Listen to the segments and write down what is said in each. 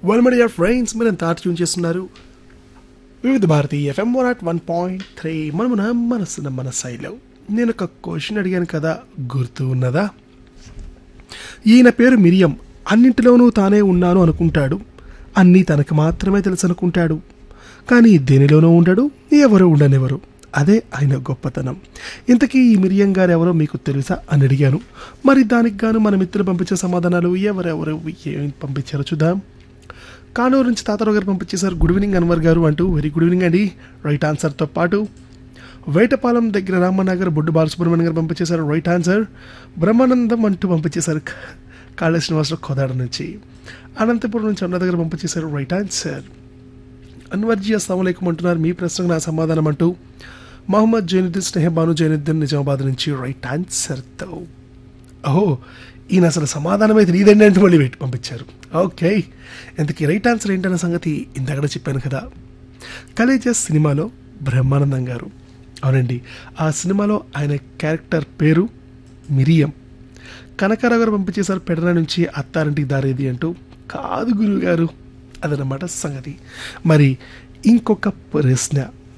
well my dear friends మీరు ఎంత tune చేస్తున్నారు వివిధ Bharati FM one at one point three మనమున మనసున మన శైలో నేను ఒక క్వశ్చన్ అడిగాను కదా గుర్తు ఉన్నదా ఈయన పేరు మిరియం అన్నింటిలోనూ తానే ఉన్నాను అనుకుంటాడు అన్నీ తనకు మాత్రమే తెలుసు అనుకుంటాడు కానీ దేనిలోనూ ఉండడు ఎవరు ఉండనివ్వరు అదే ఆయన గొప్పతనం ఇంతకీ ఈ మిరియం గారు ఎవరో మీకు తెలుసా అని అడిగాను మరి దానికి గాను మన మిత్రులు పంపించే సమాధానాలు ఎవరెవరు ఏం పంపించారో చూద్దాం కానూరు నుంచి తాతారావు గారు పంపించేశారు గుడ్ ఈవినింగ్ అన్వర్ గారు అంటూ వెరీ గుడ్ ఈవినింగ్ అండి రైట్ ఆన్సర్తో పాటు వేటపాలెం దగ్గర రామనగర్ బొడ్డు బాలసుబ్రహ్మణ్యం గారు పంపించేశారు రైట్ ఆన్సర్ బ్రహ్మానందం అంటూ పంపించేశారు కాళీ శ్రీనివాసరావు కోదాడ నుంచి అనంతపురం నుంచి అన్న దగ్గర పంపించేశారు రైట్ ఆన్సర్ అన్వర్జీ అస్సలం అంటున్నారు మీ ప్రశ్నకు నా సమాధానం అంటూ మహమ్మద్ జైనుద్దీన్ స్నేహబాను జైనుద్దీన్ నిజామాబాద్ నుంచి రైట్ ఆన్సర్తో ఓహో ఈయన అసలు సమాధానం తెలియదండి అంటూ మళ్ళీ పెట్టి పంపించారు ఓకే ఇంతకీ రైట్ ఆన్సర్ ఏంటన్న సంగతి ఇంతకడ చెప్పాను కదా కలేజస్ సినిమాలో బ్రహ్మానందం గారు అవునండి ఆ సినిమాలో ఆయన క్యారెక్టర్ పేరు మిరియం కనకారావు గారు పంపించేశారు పెడన నుంచి అత్తారింటికి దారేది అంటూ కాదు గురువు గారు అదనమాట సంగతి మరి ఇంకొక ప్రశ్న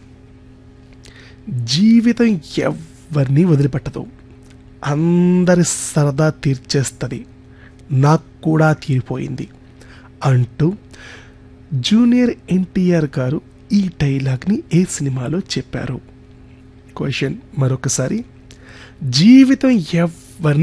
జీవితం ఎవరిని వదిలిపెట్టదు అందరి సరదా తీర్చేస్తుంది నాకు కూడా తీరిపోయింది అంటూ జూనియర్ ఎన్టీఆర్ గారు ఈ డైలాగ్ని ఏ సినిమాలో చెప్పారు క్వశ్చన్ మరొకసారి జీవితం ఎవ్